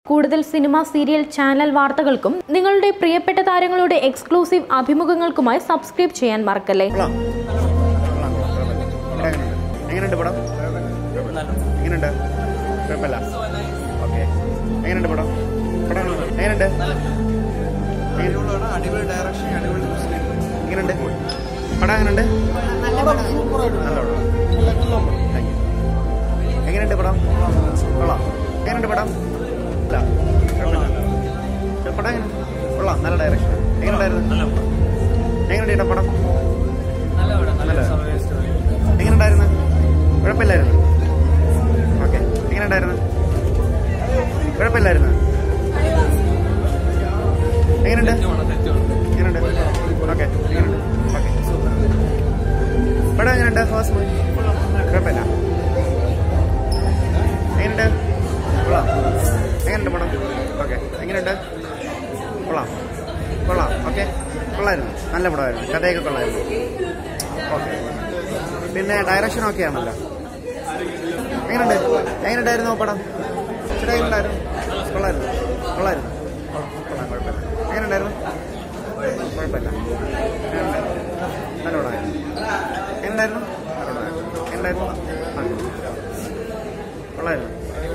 കൂടുതൽ cinema serial channel വാർത്തകൾക്കും നിങ്ങളുടെ പ്രിയപ്പെട്ട താരങ്ങളുടെ എക്സ്ക്ലൂസീവ് അഭിമുഖങ്ങൾക്കുമായി സബ്സ്ക്രൈബ് ചെയ്യാൻ മറക്കല്ലേ കൊള്ളാം കൊള്ളാം കൊള്ളാം എങ്ങനെയുണ്ട് പടം എങ്ങനെയുണ്ട് കുഴപ്പമില്ല ഓക്കെ എങ്ങനെയുണ്ട് പടം പടം എങ്ങനെയുണ്ട് അടിപൊളിയാണ് അടിപൊളി ഡയറക്ഷൻ അടിപൊളി മ്യൂസിക് എങ്ങനെയുണ്ട് പടം എങ്ങനെയുണ്ട് നല്ല പടം Thank you. എങ്ങനെയുണ്ട് പടം കൊള്ളാം എങ്ങനെയുണ്ട് പടം ഇല്ല കുഴപ്പമില്ല പടം എങ്ങനെ കൊള്ളാം നല്ല ഡയറക്ഷൻ എങ്ങനെയുണ്ടായിരുന്നു എങ്ങനെയുണ്ട് ചേട്ടാ പടം നല്ല എങ്ങനെയുണ്ടായിരുന്നു കുഴപ്പമില്ലായിരുന്നു ഓക്കെ എങ്ങനെയുണ്ടായിരുന്നു കുഴപ്പമില്ലായിരുന്നു എങ്ങനെയുണ്ട് എങ്ങനെയുണ്ട് ഓക്കെ എങ്ങനെയുണ്ട് ഓക്കെ പടം എങ്ങനെയുണ്ട് ഫസ്റ്റ് മൂവി കുഴപ്പമില്ല എങ്ങനെയുണ്ട് കൊള്ളാം എങ്ങനെയുണ്ട് പടം ഓക്കെ എങ്ങനെയുണ്ട് കൊള്ളാം കൊള്ളാം ഓക്കെ കൊള്ളായിരുന്നു നല്ല പടമായിരുന്നു കഥയൊക്കെ കൊള്ളായിരുന്നു ഓക്കെ പിന്നെ ഡയറക്ഷൻ ഒക്കെ ആണല്ലോ എങ്ങനെയുണ്ട് എങ്ങനെയുണ്ടായിരുന്നു പടം ചേട്ടാ എങ്ങനെയുണ്ടായിരുന്നു കൊള്ളായിരുന്നു കൊള്ളായിരുന്നു കൊള്ളാം കുഴപ്പമില്ല എങ്ങനെയുണ്ടായിരുന്നു കുഴപ്പമില്ല എങ്ങനെയുണ്ടായിരുന്നു? നല്ല പടമായിരുന്നു എങ്ങനെയുണ്ടായിരുന്നു നല്ല പടമായിരുന്നു എങ്ങനെയുണ്ടായിരുന്നു ആ കൊള്ളായിരുന്നു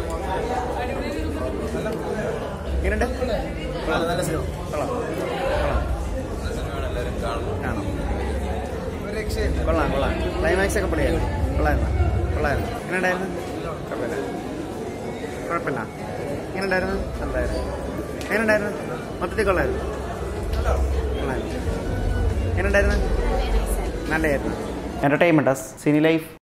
എങ്ങനെയുണ്ട് കൊള്ളാം നല്ല സിനിമ കൊള്ളാം കൊള്ളാം കാണാം കൊള്ളാം കൊള്ളാം ക്ലൈമാക്സ് ഒക്കെ പൊളിയായിരുന്നു കൊള്ളായിരുന്നു കൊള്ളായിരുന്നു എങ്ങനെയുണ്ടായിരുന്നു കുഴപ്പമില്ല കുഴപ്പമില്ല എങ്ങനെയുണ്ടായിരുന്നു നല്ലതായിരുന്നു എങ്ങനെയുണ്ടായിരുന്നു മൊത്തത്തിൽ കൊള്ളായിരുന്നു കൊള്ളായിരുന്നു എങ്ങനെയുണ്ടായിരുന്നു നല്ലതായിരുന്നു എൻ്റർടൈൻമെൻറ്റാ സിനി ലൈഫ്